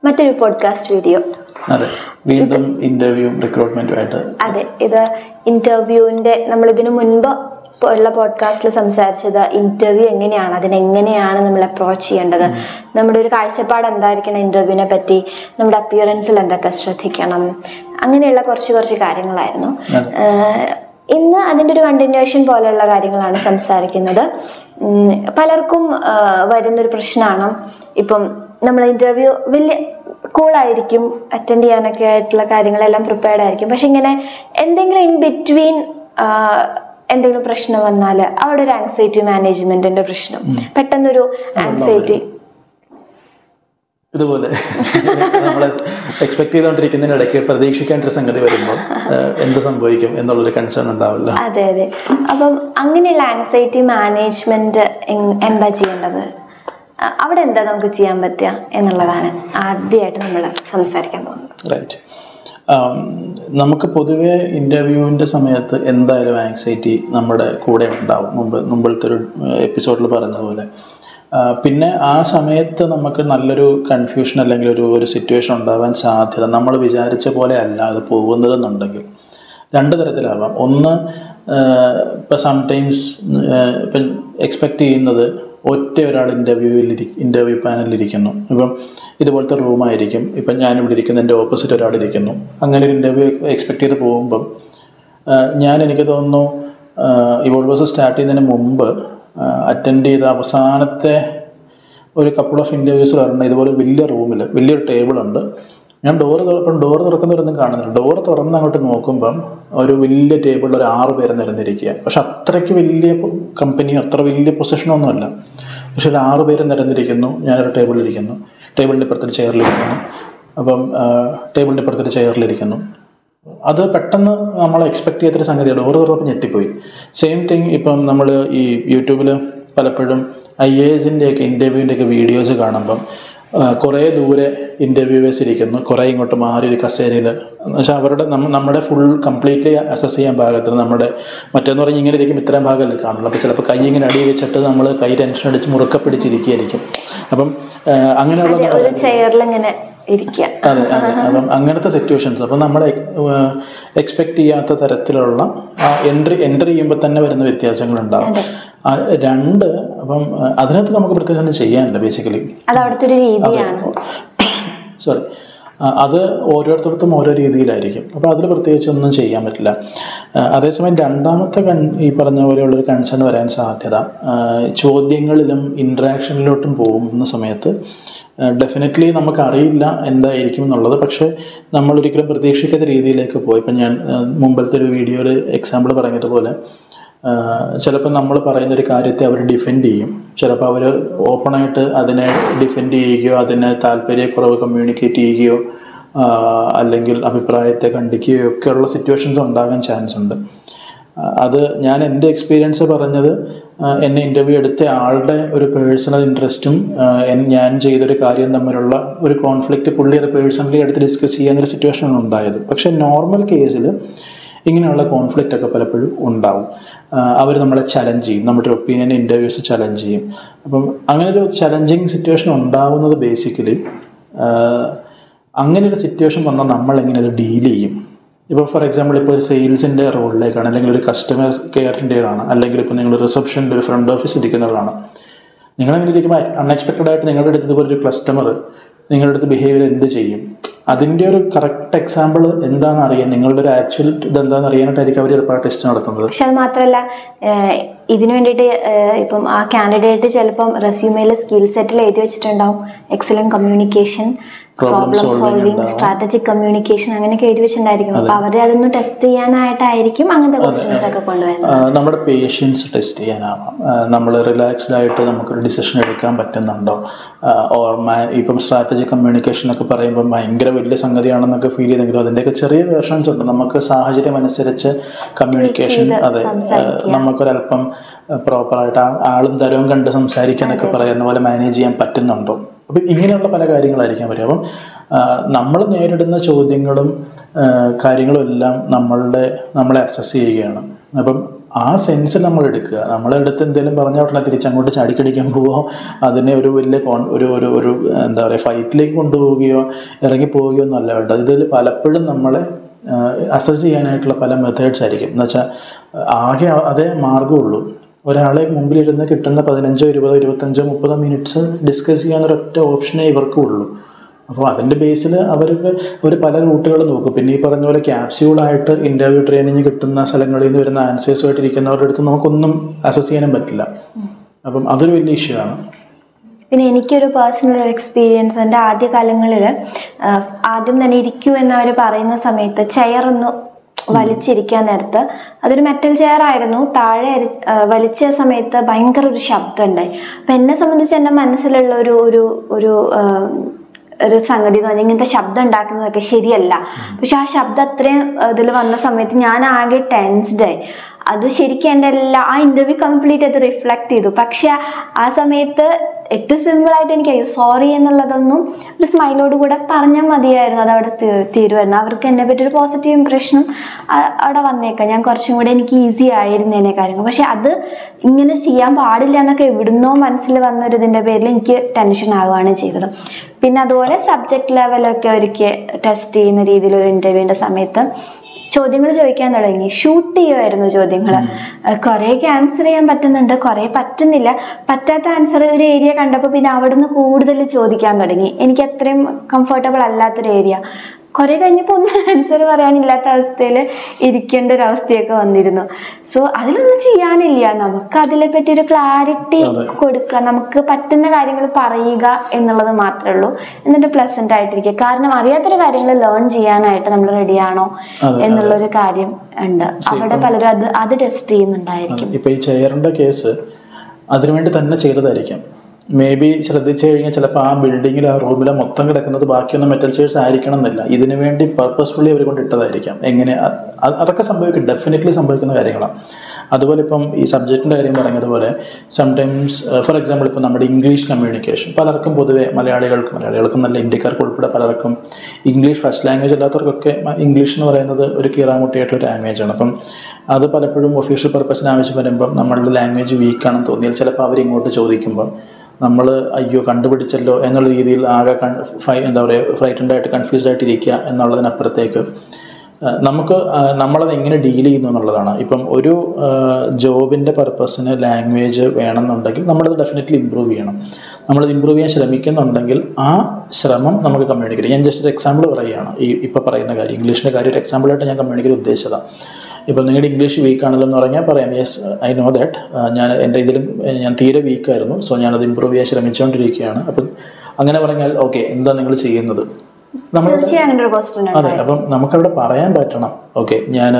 മറ്റൊരു podcast video അതെ വീണ്ടും ഇന്റർവ്യൂവും റിക്രൂട്ട്മെന്റുമായിട്ട് അതെ ഇത് ഇന്റർവ്യൂവിന്റെ നമ്മൾ ഇതിനു മുൻപ് ഉള്ള പോഡ്കാസ്റ്റിൽ സംസാരിച്ചത് ഇന്റർവ്യൂ എങ്ങനെയാണ് അതിനെങ്ങനെയാണ് നമ്മൾ അപ്രോച്ച് ചെയ്യേണ്ടത് നമ്മുടെ ഒരു കാഴ്ചപ്പാട് എന്തായിരിക്കണം ഇന്റർവ്യൂവിനെ പറ്റി നമ്മുടെ അപ്പിയറൻസിൽ എന്തൊക്കെ ശ്രദ്ധിക്കണം അങ്ങനെയുള്ള കുറച്ച് കുറച്ച് കാര്യങ്ങളായിരുന്നു അതെ. ആഹ് ഇന്ന് അതിൻ്റെ ഒരു കണ്ടിന്യൂഷൻ പോലെയുള്ള കാര്യങ്ങളാണ് സംസാരിക്കുന്നത് ഉം, പലർക്കും ആഹ് വരുന്നൊരു പ്രശ്നമാണ് ഇപ്പം നമ്മൾ ഇന്റർവ്യൂ വലിയ കൂളായിരിക്കും അറ്റൻഡ് ചെയ്യാനൊക്കെ ആയിട്ടുള്ള കാര്യങ്ങളെല്ലാം പ്രിപ്പയർഡ് ആയിരിക്കും പക്ഷെ ഇങ്ങനെ എന്തെങ്കിലും ഇൻ ബിറ്റ്വീൻ എന്തെങ്കിലും പ്രശ്നം വന്നാൽ അവിടെ ഒരു ആങ്സൈറ്റി മാനേജ്മെന്റിന്റെ പ്രശ്നം പെട്ടെന്നൊരു ആങ്സൈറ്റി ഇതുപോലെ നമ്മൾ എക്സ്പെക്ട് ചെയ്തുകൊണ്ടിരിക്കുന്നതിനിടയ്ക്ക് പ്രതീക്ഷിക്കേണ്ട ഒരു സംഗതി വരുമ്പോൾ ഏഹ്, എന്ത് സംഭവിക്കും എന്നുള്ളൊരു കൺസേൺ ഉണ്ടാവില്ല അതെ അതെ അപ്പം അങ്ങനെയുള്ള ആങ്സൈറ്റി മാനേജ്മെന്റ് എന്താ ചെയ്യേണ്ടത് അ- അവിടെ എന്താ നമുക്ക് ചെയ്യാൻ പറ്റുക എന്നുള്ളതാണ് ആദ്യമായിട്ട് നമ്മൾ സംസാരിക്കാൻ പോകുന്നത് റൈറ്റ് നമുക്ക് പൊതുവെ ഇൻ്റർവ്യൂവിൻ്റെ സമയത്ത് എന്തായാലും ആങ്സൈറ്റി നമ്മുടെ കൂടെ ഉണ്ടാവും മുമ്പ് മുമ്പിലത്തെ ഒരു എപ്പിസോഡിൽ പറഞ്ഞതുപോലെ ആ, പിന്നെ ആ സമയത്ത് നമുക്ക് നല്ലൊരു കൺഫ്യൂഷൻ അല്ലെങ്കിൽ ഒരു ഒരു സിറ്റുവേഷൻ ഉണ്ടാവാൻ സാധ്യത നമ്മൾ വിചാരിച്ച പോലെ അല്ല അത് പോകുന്നതെന്നുണ്ടെങ്കിൽ രണ്ട് തരത്തിലാവാം ഒന്ന് ഇപ്പം സംടൈംസ് ഇപ്പം എക്സ്പെക്റ്റ് ചെയ്യുന്നത് ഒറ്റ ഒരാൾ ഇൻ്റർവ്യൂവിൽ ഇൻ്റർവ്യൂ പാനലിൽ ഇരിക്കുന്നു ഇപ്പം ഇതുപോലത്തെ റൂമായിരിക്കും ഇപ്പം ഞാനിവിടെ ഇരിക്കുന്ന എൻ്റെ ഓപ്പോസിറ്റ് ഒരാൾ ഇരിക്കുന്നു അങ്ങനെ ഒരു ഇൻ്റർവ്യൂ എക്സ്പെക്റ്റ് ചെയ്ത് പോകുമ്പം ആ, ഞാൻ എനിക്ക് തോന്നുന്നു ഇവോൾ ബസ് സ്റ്റാർട്ട് ചെയ്യുന്നതിന് മുമ്പ് അറ്റൻഡ് ചെയ്ത അവസാനത്തെ ഒരു കപ്പിൾ ഓഫ് ഇൻ്റർവ്യൂസ് പറഞ്ഞ ഇതുപോലെ വലിയ റൂമിൽ വലിയൊരു ടേബിളുണ്ട് ഞാൻ ഡോറ് തുറപ്പം ഡോറ് തുറക്കുന്നവരൊന്നും കാണുന്നില്ല ഡോറ് തുറന്ന് അങ്ങോട്ട് നോക്കുമ്പം ഒരു വലിയ ടേബിളിൽ ഒരു ആറ് പേര് നിരന്നിരിക്കുക പക്ഷെ അത്രയ്ക്ക് വലിയ കമ്പനി അത്ര വലിയ പൊസിഷനോ ഒന്നുമല്ല പക്ഷെ ഒരു ആറ് പേര് നിരന്നിരിക്കുന്നു ഞാനൊരു ടേബിളിലിരിക്കുന്നു ടേബിളിൻ്റെ ഇപ്പുറത്തൊരു ചെയറിലിരിക്കുന്നു അപ്പം ടേബിളിൻ്റെ ഇപ്പുറത്തൊരു ചെയറിലിരിക്കുന്നു അത് പെട്ടെന്ന് നമ്മൾ എക്സ്പെക്ട് ചെയ്യാത്തൊരു സംഗതിയാണ് ഡോറ് തുറന്നപ്പോൾ ഞെട്ടിപ്പോയി സെയിം തിങ് ഇപ്പം നമ്മൾ ഈ യൂട്യൂബിൽ പലപ്പോഴും ഐ എ എസിൻ്റെ ഒക്കെ ഇൻ്റർവ്യൂവിൻ്റെ ഒക്കെ വീഡിയോസ് കാണുമ്പം ആ, കുറേ ദൂരെ ഇൻ്റർവ്യൂവേഴ്സ് ഇരിക്കുന്നു കുറേ ഇങ്ങോട്ട് മാറി ഒരു കസേരയിൽ എന്നുവെച്ചാൽ അവരുടെ നമ്മ നമ്മുടെ ഫുൾ കംപ്ലീറ്റ്ലി അസസ് ചെയ്യാൻ പാകത്തിന് നമ്മുടെ മറ്റേന്ന് പറഞ്ഞാൽ ഇങ്ങനെ ഇരിക്കും ഇത്രയും ഭാഗമല്ലേ കാണുള്ളൂ അപ്പോൾ ചിലപ്പോൾ കൈ ഇങ്ങനെ അടി വെച്ചിട്ട് നമ്മൾ കൈ ടെൻഷൻ അടിച്ച് മുറുക്ക പിടിച്ചിരിക്കുകയായിരിക്കും അപ്പം ആ, അങ്ങനെയുള്ള അതെ ഒരു ചെയറിൽ ഇങ്ങനെ ഇരിക്കുക അതെ അതെ അപ്പം അങ്ങനത്തെ സിറ്റുവേഷൻസ് അപ്പം നമ്മൾ എക്സ്പെക്ട് ചെയ്യാത്ത തരത്തിലുള്ള എൻട്രി എൻട്രി ചെയ്യുമ്പോൾ തന്നെ വരുന്ന വ്യത്യാസങ്ങളുണ്ടാവും ആ, രണ്ട് അപ്പം ആ, അതിനകത്ത് നമുക്ക് പ്രത്യേകിച്ച് ഒന്നും ചെയ്യാനില്ല ബേസിക്കലി അത് അവിടുത്തെ ഒരു രീതിയാണ് സോറി അത് ഓരോരുത്തർക്കും ഓരോ രീതിയിലായിരിക്കും അപ്പോൾ അതിൽ പ്രത്യേകിച്ച് ഒന്നും ചെയ്യാൻ പറ്റില്ല ആ, അതേസമയം രണ്ടാമത്തെ കൺ ഈ പറഞ്ഞ പോലെയുള്ളൊരു കൺസേൺ വരാൻ സാധ്യത ആ, ചോദ്യങ്ങളിലും ഇൻട്രാക്ഷനിലോട്ടും പോകുന്ന സമയത്ത് ഡെഫിനറ്റ്ലി നമുക്കറിയില്ല എന്തായിരിക്കും എന്നുള്ളത് പക്ഷേ നമ്മൾ ഒരിക്കലും പ്രതീക്ഷിക്കാത്ത രീതിയിലേക്ക് പോയി ഇപ്പം ഞാൻ ആ, മുമ്പത്തെ ഒരു വീഡിയോയിൽ എക്സാമ്പിൾ പറഞ്ഞതുപോലെ ചിലപ്പോൾ നമ്മൾ പറയുന്ന ഒരു കാര്യത്തെ അവർ ഡിഫെൻഡ് ചെയ്യും ചിലപ്പോൾ അവർ ഓപ്പണായിട്ട് അതിനെ ഡിഫെൻഡ് ചെയ്യുകയോ അതിനെ താല്പര്യക്കുറവ് കമ്മ്യൂണിക്കേറ്റ് ചെയ്യുകയോ ആ, അല്ലെങ്കിൽ അഭിപ്രായത്തെ ఖంഡിക്കുകയോ ഒക്കെയുള്ള സിറ്റുവേഷൻസ് ഉണ്ടാകാൻ ചാൻസ് ഉണ്ട് ആ, അത് ഞാൻ എൻ്റെ എക്സ്പീരിയൻസ് പറഞ്ഞത് ആ, എന്നെ ഇൻ്റർവ്യൂ എടുത്ത ആളുടെ ഒരു പേഴ്സണൽ ഇൻട്രസ്റ്റും ഞാൻ ചെയ്തൊരു കാര്യം തമ്മിലുള്ള ഒരു കോൺഫ്ലിക്റ്റ് പുള്ളി അത് പേഴ്സണലി എടുത്ത് ഡിസ്കസ് ചെയ്യാനൊരു സിറ്റുവേഷനാണ് ഉണ്ടായത് പക്ഷേ നോർമൽ കേസിൽ ഇങ്ങനെയുള്ള കോൺഫ്ലിക്റ്റ് ഒക്കെ പലപ്പോഴും ഉണ്ടാവും അവർ നമ്മളെ ചലഞ്ച് ചെയ്യും നമ്മുടെ ഒപ്പീനിയൻ ഇൻ്റർവ്യൂസ് ചലഞ്ച് ചെയ്യും അപ്പം അങ്ങനെ ഒരു ചലഞ്ചിങ് സിറ്റുവേഷൻ ഉണ്ടാവുന്നത് ബേസിക്കലി അങ്ങനെ ഒരു സിറ്റുവേഷൻ വന്നാൽ നമ്മൾ എങ്ങനെ അത് ഡീൽ ചെയ്യും ഇപ്പോൾ ഫോർ എക്സാമ്പിൾ ഇപ്പോൾ ഒരു സെയിൽസിൻ്റെ റോളിലേക്കാണ് അല്ലെങ്കിൽ ഒരു കസ്റ്റമർ കെയറിൻ്റെതാണ് അല്ലെങ്കിൽ ഇപ്പോൾ നിങ്ങൾ റിസപ്ഷനിൽ ഒരു ഫ്രണ്ട് ഓഫീസ് ഇരിക്കുന്നതാണ് നിങ്ങളങ്ങനെ ഇരിക്കുമ്പോൾ അൺഎക്സ്പെക്റ്റഡ് ആയിട്ട് നിങ്ങളുടെ അടുത്ത് ഇതുപോലെ ഒരു കസ്റ്റമർ നിങ്ങളുടെ അടുത്ത് ബിഹേവിയർ എന്ത് ചെയ്യും അതിൻ്റെ ഒരു കറക്റ്റ് എക്സാമ്പിൾ എന്താണെന്ന് അറിയാൻ നിങ്ങളുടെ ഒരു ആക്ച്വൽ ഇതെന്താണെന്ന് അറിയാനായിട്ടായിരിക്കും അവർ ചിലപ്പോൾ ടെസ്റ്റ് നടത്തുന്നത് പക്ഷെ അത് മാത്രമല്ല ഏഹ് ഇതിനു വേണ്ടിയിട്ട് ഏഹ് ഇപ്പം ആ കാൻഡിഡേറ്റ് ചിലപ്പം റെസ്യൂമേയിൽ സ്കിൽ സെറ്റിൽ എഴുതി വെച്ചിട്ടുണ്ടാവും excellent communication Problem problem solving solving ഉണ്ടാവും. സ്ട്രാറ്റജിക് കമ്മ്യൂണിക്കേഷൻ അങ്ങനെയൊക്കെ എഴുതി വെച്ചിട്ടുണ്ടായിരിക്കും അപ്പൊ അവരെ അതൊന്ന് ടെസ്റ്റ് ചെയ്യാനായിട്ടായിരിക്കും അങ്ങനത്തെ ക്വസ്റ്റ്യൻസ് ഒക്കെ കൊണ്ടുവരുന്നത് ആ, നമ്മുടെ പേഷ്യൻസ് ടെസ്റ്റ് ചെയ്യാനാവാം നമ്മൾ റിലാക്സ്ഡ് ആയിട്ട് നമുക്കൊരു ഡിസിഷൻ എടുക്കാൻ പറ്റുന്നുണ്ടോ ഓർ ഇപ്പം സ്ട്രാറ്റജി കമ്മ്യൂണിക്കേഷൻ ഒക്കെ പറയുമ്പോൾ ഭയങ്കര വലിയ സംഗതിയാണെന്നൊക്കെ ഫീൽ ചെയ്തെങ്കിലും അതിൻ്റെയൊക്കെ ചെറിയ വേർഷൻസ് ഉണ്ട് നമുക്ക് സാഹചര്യം അനുസരിച്ച് കമ്മ്യൂണിക്കേഷൻ ചെയ്ത് അതെ സംസാരിക്കുക. നമുക്കൊരല്പം പ്രോപ്പറായിട്ട് ആളും തരവും കണ്ട് സംസാരിക്കാനൊക്കെ പറയുന്ന പോലെ മാനേജ് ചെയ്യാൻ പറ്റുന്നുണ്ടോ അപ്പം ഇങ്ങനെയുള്ള പല കാര്യങ്ങളായിരിക്കാം വരിക അപ്പം നമ്മൾ നേരിടുന്ന ചോദ്യങ്ങളും ആ, കാര്യങ്ങളും എല്ലാം നമ്മളുടെ നമ്മളെ അസസ് ചെയ്യുകയാണ് അപ്പം ആ സെൻസ് നമ്മൾ എടുക്കുക നമ്മളെടുത്ത് എന്തെങ്കിലും പറഞ്ഞ ഉടനെ തിരിച്ചങ്ങോട്ട് ചാടിക്കടിക്കാൻ പോവോ അതിനെ ഒരു വലിയ കോൺ ഒരു ഒരു ഒരു എന്താ പറയുക ഫൈറ്റിലേക്ക് കൊണ്ടുപോവുകയോ ഇറങ്ങി പോവുകയോ ഒന്നും അല്ല വേണ്ടത് ഇതിൽ പലപ്പോഴും നമ്മളെ അസസ് ചെയ്യാനായിട്ടുള്ള പല മെത്തേഡ്സ് ആയിരിക്കും എന്ന് വെച്ചാൽ ആകെ അതേ മാർഗ്ഗമുള്ളൂ ഒരാളെ മുമ്പിലിരുന്ന് കിട്ടുന്ന പതിനഞ്ചോ ഇരുപതോ ഇരുപത്തഞ്ചോ മുപ്പതോ മിനിറ്റ്സ് ഡിസ്കസ് ചെയ്യാൻ ഒരൊറ്റ ഓപ്ഷനേ ഇവർക്കും ഉള്ളൂ അപ്പോൾ അതിൻ്റെ ബേസിൽ അവർക്ക് ഒരു പല റൂട്ടുകൾ നോക്കും പിന്നെ ഈ പറഞ്ഞ പോലെ ക്യാപ്സ്യൂളായിട്ട് ഇൻ്റർവ്യൂ ട്രെയിനിങ് കിട്ടുന്ന സ്ഥലങ്ങളിൽ നിന്ന് വരുന്ന ആൻസേഴ്സുമായിട്ട് ഇരിക്കുന്നവരുടെ അടുത്ത് നമുക്കൊന്നും അസസ് ചെയ്യാനും പറ്റില്ല അപ്പം അതൊരു വലിയ ഇഷ്യൂ ആണ് പിന്നെ എനിക്കൊരു പേഴ്സണൽ എക്സ്പീരിയൻസ് എൻ്റെ ആദ്യ കാലങ്ങളിൽ ആദ്യം തന്നെ ഇരിക്കൂ എന്നവർ പറയുന്ന സമയത്ത് ചെയർ ഒന്ന് വലിച്ചിരിക്കാൻ നേരത്ത് അതൊരു മെറ്റൽ ചെയർ ആയിരുന്നു താഴെ അരി- ആ, വലിച്ച സമയത്ത് ഭയങ്കര ഒരു ശബ്ദം ഉണ്ടായി അപ്പം എന്നെ സംബന്ധിച്ച് എൻ്റെ മനസ്സിലുള്ള ഒരു ഒരു ഒരു ആ, ഒരു സംഗതി എന്ന് പറഞ്ഞാൽ ഇങ്ങനത്തെ ശബ്ദം ഉണ്ടാക്കുന്നതൊക്കെ ശരിയല്ല പക്ഷെ ആ ശബ്ദം അത്രയും ഇതിൽ വന്ന സമയത്ത് ഞാൻ ആകെ ടെൻസ്ഡ് ആയി അത് ശരിക്കും എൻ്റെ എല്ലാ ആ ഇന്റർവ്യൂ കംപ്ലീറ്റ് അത് റിഫ്ലക്ട് ചെയ്തു പക്ഷെ ആ- ആ സമയത്ത് ഏറ്റവും സിമ്പിൾ ആയിട്ട് എനിക്ക് അയ്യോ സോറി എന്നുള്ളതൊന്നും ഒരു സ്മൈലോട് കൂടെ പറഞ്ഞാൽ മതിയായിരുന്നു അത് അവിടെ തീ- തീരുമായിരുന്നു അവർക്ക് എന്നെ പറ്റി ഒരു പോസിറ്റീവ് ഇംപ്രഷനും അവിടെ വന്നേക്കാം ഞാൻ കുറച്ചും കൂടെ എനിക്ക് ഈസി ആയിരുന്നേനെ കാര്യങ്ങൾ പക്ഷെ അത് ഇങ്ങനെ ചെയ്യാൻ പാടില്ല എന്നൊക്കെ എവിടുന്നോ മനസ്സിൽ വന്ന ഒരു ഇതിൻ്റെ പേരിൽ എനിക്ക് ടെൻഷൻ ആവുകയാണ് ചെയ്തത് പിന്നെ അതുപോലെ സബ്ജക്ട് ലെവലൊക്കെ ഒരിക്കൽ ടെസ്റ്റ് ചെയ്യുന്ന രീതിയിൽ ഒരു ഇന്റർവ്യൂവിൻ്റെ സമയത്ത് ചോദ്യങ്ങൾ ചോദിക്കാൻ തുടങ്ങി ഷൂട്ട് ചെയ്യുമായിരുന്നു ചോദ്യങ്ങൾ കുറേയൊക്കെ ആൻസർ ചെയ്യാൻ പറ്റുന്നുണ്ട് കുറേ പറ്റുന്നില്ല പറ്റാത്ത ആൻസർ ഒരു ഏരിയ കണ്ടപ്പോൾ പിന്നെ അവിടുന്ന് കൂടുതൽ ചോദിക്കാൻ തുടങ്ങി എനിക്ക് അത്രയും കംഫർട്ടബിൾ അല്ലാത്തൊരു ഏരിയ കുറെ കഴിഞ്ഞപ്പോൾ ഒന്നും ആൻസർ പറയാനില്ലാത്ത അവസ്ഥയിൽ ഇരിക്കേണ്ട ഒരു അവസ്ഥയൊക്കെ വന്നിരുന്നു സോ അതിലൊന്നും ചെയ്യാനില്ല നമുക്ക് അതിനെ പറ്റി ഒരു ക്ലാരിറ്റി അതെ. കൊടുക്കുക നമുക്ക് പറ്റുന്ന കാര്യങ്ങൾ പറയുക എന്നുള്ളത് മാത്രമേ ഉള്ളൂ എന്നിട്ട് പ്ലസന്റ് ആയിട്ടിരിക്കുക കാരണം അറിയാത്തൊരു കാര്യങ്ങൾ ലേൺ ചെയ്യാനായിട്ട് നമ്മൾ റെഡിയാണോ അതെ. എന്നുള്ളൊരു കാര്യം ഉണ്ട് അവിടെ പലരും അത് അത് ടെസ്റ്റ് ചെയ്യുന്നുണ്ടായിരിക്കും ഇപ്പൊ ഈ ചെയറിന്റെ കേസ് അതിനുവേണ്ടി തന്നെ ചെയ്തതായിരിക്കാം മേ ബി ശ്രദ്ധിച്ചു കഴിഞ്ഞാൽ ചിലപ്പോൾ ആ ബിൽഡിങ്ങിൽ ആ റൂമിൽ മൊത്തം കിടക്കുന്നത് ബാക്കിയൊന്നും മെറ്റൽ ചെയർസ് ആയിരിക്കണം എന്നില്ല ഇതിനു വേണ്ടി പർപ്പസ്ഫുള്ളി അവർ കൊണ്ട് ഇട്ടതായിരിക്കാം എങ്ങനെ അ- അ- അതൊക്കെ സംഭവിക്കും ഡെഫിനറ്റ്ലി സംഭവിക്കുന്ന കാര്യങ്ങളാണ് അതുപോലെ ഇപ്പം ഈ സബ്ജക്റ്റിൻ്റെ കാര്യം പറഞ്ഞതുപോലെ സംടൈംസ് ഫോർ എക്സാമ്പിൾ ഇപ്പം നമ്മുടെ ഇംഗ്ലീഷ് കമ്മ്യൂണിക്കേഷൻ പലർക്കും പൊതുവെ മലയാളികൾക്ക് മലയാളികൾക്കും നല്ല ഇന്ത്യക്കാർക്ക് ഉൾപ്പെടെ പലർക്കും ഇംഗ്ലീഷ് ഫസ്റ്റ് ലാംഗ്വേജ് അല്ലാത്തവർക്കൊക്കെ മ- ഇംഗ്ലീഷ് എന്ന് പറയുന്നത് ഒരു കീറാമുട്ടിയായിട്ടുള്ള ലാംഗ്വേജാണ് അപ്പം അത് പലപ്പോഴും ഒഫീഷ്യൽ പർപ്പസിന് ആവശ്യം വരുമ്പം നമ്മളുടെ ലാംഗ്വേജ് വീക്കാണെന്ന് തോന്നിയാൽ ചിലപ്പോൾ അവർ ഇങ്ങോട്ട് ചോദിക്കുമ്പം നമ്മൾ അയ്യോ കണ്ടുപിടിച്ചല്ലോ എന്നുള്ള രീതിയിൽ ആകെ കൺ ഫൈ എന്താ പറയുക ഫ്രൈറ്റൻഡ് ആയിട്ട് കൺഫ്യൂസ്ഡ് ആയിട്ട് ഇരിക്കുക എന്നുള്ളതിനപ്പുറത്തേക്ക് ആ, നമുക്ക് ആ, നമ്മളത് എങ്ങനെ ഡീൽ ചെയ്യുന്നു എന്നുള്ളതാണ് ഇപ്പം ഒരു ജോബിൻ്റെ പർപ്പസിന് ലാംഗ്വേജ് വേണമെന്നുണ്ടെങ്കിൽ നമ്മളത് ഡെഫിനറ്റ്ലി ഇമ്പ്രൂവ് ചെയ്യണം നമ്മളത് ഇമ്പ്രൂവ് ചെയ്യാൻ ശ്രമിക്കുന്നുണ്ടെങ്കിൽ ആ ശ്രമം നമുക്ക് കമ്മ്യൂണിക്കേറ്റ് ചെയ്യാം ഞാൻ ജസ്റ്റ് ഒരു എക്സാമ്പിൾ പറയുകയാണ് ഈ ഇപ്പോൾ പറയുന്ന കാര്യം ഇംഗ്ലീഷിൻ്റെ കാര്യം ഒരു എക്സാമ്പിളായിട്ട് ഞാൻ കമ്മ്യൂണിക്കേറ്റ് ഉദ്ദേശിച്ചതാണ് ഇപ്പം നിങ്ങളുടെ ഇംഗ്ലീഷ് വീക്ക് ആണല്ലോ എന്ന് പറഞ്ഞാൽ പറയാം യെസ് ഐ നോ ദാറ്റ് ഞാൻ എൻ്റെ ഇതിലും ഏഹ്, ഞാൻ തീരെ വീക്കായിരുന്നു സോ ഞാനത് ഇമ്പ്രൂവ് ചെയ്യാൻ ശ്രമിച്ചുകൊണ്ടിരിക്കുകയാണ് അപ്പം അങ്ങനെ പറഞ്ഞാൽ ഓക്കെ എന്താ നിങ്ങൾ ചെയ്യുന്നത് നമ്മൾ തീർച്ചയായും അങ്ങനെ ഒരു ക്വസ്റ്റ്യൻ ഉണ്ട് അതെ അപ്പം നമുക്കവിടെ പറയാൻ പറ്റണം ഓക്കെ ഞാൻ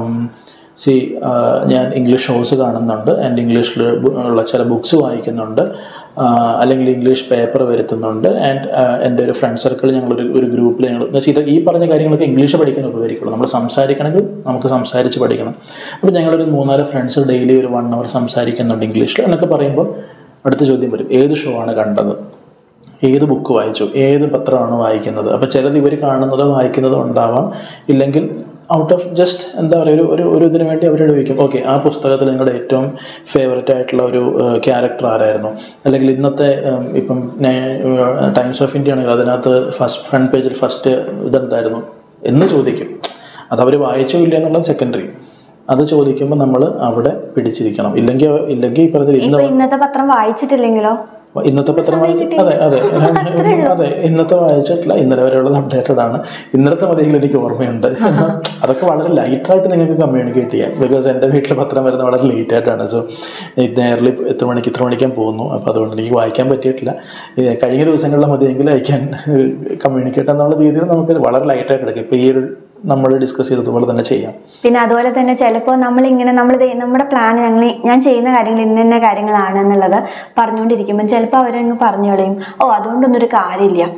സി ഞാൻ ഇംഗ്ലീഷ് ഷോസ് കാണുന്നുണ്ട് ആൻഡ് ഇംഗ്ലീഷിൽ ഉള്ള ചില ബുക്സ് വായിക്കുന്നുണ്ട് ആ, അല്ലെങ്കിൽ ഇംഗ്ലീഷ് പേപ്പർ വരുത്തുന്നുണ്ട് ആൻഡ് എൻ്റെ ഒരു ഫ്രണ്ട് സർക്കിൾ ഞങ്ങളൊരു ഒരു ഗ്രൂപ്പിൽ ഞങ്ങൾ എന്ന് വെച്ചാൽ ഇത് ഈ പറഞ്ഞ കാര്യങ്ങളൊക്കെ ഇംഗ്ലീഷ് പഠിക്കാൻ ഉപകരിക്കുള്ളൂ നമ്മൾ സംസാരിക്കണമെങ്കിൽ നമുക്ക് സംസാരിച്ച് പഠിക്കണം അപ്പോൾ ഞങ്ങളൊരു മൂന്നാല് ഫ്രണ്ട്സ് ഡെയിലി ഒരു വൺ അവർ സംസാരിക്കുന്നുണ്ട് ഇംഗ്ലീഷിൽ എന്നൊക്കെ പറയുമ്പോൾ അടുത്ത ചോദ്യം വരും ഏത് ഷോ ആണ് കണ്ടത് ഏത് ബുക്ക് വായിച്ചു ഏത് പത്രമാണ് വായിക്കുന്നത് അപ്പോൾ ചിലത് ഇവർ കാണുന്നതോ വായിക്കുന്നതോ ഉണ്ടാവാം ഇല്ലെങ്കിൽ ഔട്ട് ഓഫ് ജസ്റ്റ് എന്താ പറയുക ഒരു ഒരു ഒരു ഇതിനു വേണ്ടി അവരോട് ചോദിക്കും ഓക്കെ ആ പുസ്തകത്തിൽ നിങ്ങളുടെ ഏറ്റവും ഫേവററ്റ് ആയിട്ടുള്ള ഒരു ക്യാരക്ടർ ആരായിരുന്നു അല്ലെങ്കിൽ ഇന്നത്തെ ഉം, ഇപ്പം ടൈംസ് ഓഫ് ഇന്ത്യ ആണെങ്കിൽ അതിനകത്ത് ഫസ്റ്റ് ഫ്രണ്ട് പേജിൽ ഫസ്റ്റ് ഇതെന്തായിരുന്നു എന്ന് ചോദിക്കും അത് അവർ വായിച്ചോ ഇല്ല എന്നുള്ളത് സെക്കൻഡറി അത് ചോദിക്കുമ്പോൾ നമ്മൾ അവിടെ പിടിച്ചിരിക്കണം ഇല്ലെങ്കിൽ ഇല്ലെങ്കിൽ ഈ പറഞ്ഞ ഇന്ന് ഇപ്പൊ ഇന്നത്തെ പത്രം വായിച്ചിട്ടില്ലെങ്കിലോ ഇന്നത്തെ പത്രം വായിച്ചിട്ട് അതെ അതെ അതെ ഇന്നത്തെ വായിച്ചിട്ടില്ല ഇന്നലെ വരെയുള്ളത് അപ്ഡേറ്റഡ് ആണ് ഇന്നലത്തെ മതിയെങ്കിലും എനിക്ക് ഓർമ്മയുണ്ട് എന്നാൽ അതൊക്കെ വളരെ ലൈറ്റായിട്ട് നിങ്ങൾക്ക് കമ്മ്യൂണിക്കേറ്റ് ചെയ്യാം ബിക്കോസ് എൻ്റെ വീട്ടിൽ പത്രം വരുന്നത് വളരെ ലേറ്റ് ആയിട്ടാണ് സോ നേരിൽ എത്ര മണിക്ക് ഇത്ര മണിക്കാൻ പോകുന്നു അപ്പോൾ അതുകൊണ്ട് എനിക്ക് വായിക്കാൻ പറ്റിയിട്ടില്ല ഏ, കഴിഞ്ഞ ദിവസങ്ങളിലെ മതിയെങ്കിലും അയക്കാൻ കമ്മ്യൂണിക്കേറ്റ് എന്നുള്ള രീതിയിൽ നമുക്ക് വളരെ ലൈറ്റായിട്ട് എടുക്കാം ഇപ്പോൾ ഈ ഒരു നമ്മൾ ഡിസ്കസ് ചെയ്തതുപോലെ തന്നെ ചെയ്യാം പിന്നെ അതുപോലെ തന്നെ ചിലപ്പോൾ നമ്മളിങ്ങനെ നമ്മൾ നമ്മുടെ പ്ലാൻ ഞങ്ങൾ ഞാൻ ചെയ്യുന്ന കാര്യങ്ങൾ ഇന്ന ഇന്ന കാര്യങ്ങളാണ് എന്നുള്ളത് പറഞ്ഞുകൊണ്ടിരിക്കുമ്പോൾ ചിലപ്പോൾ അവരങ്ങ് പറഞ്ഞു കളയും ഓ അതുകൊണ്ടൊന്നും ഒരു കാര്യമില്ല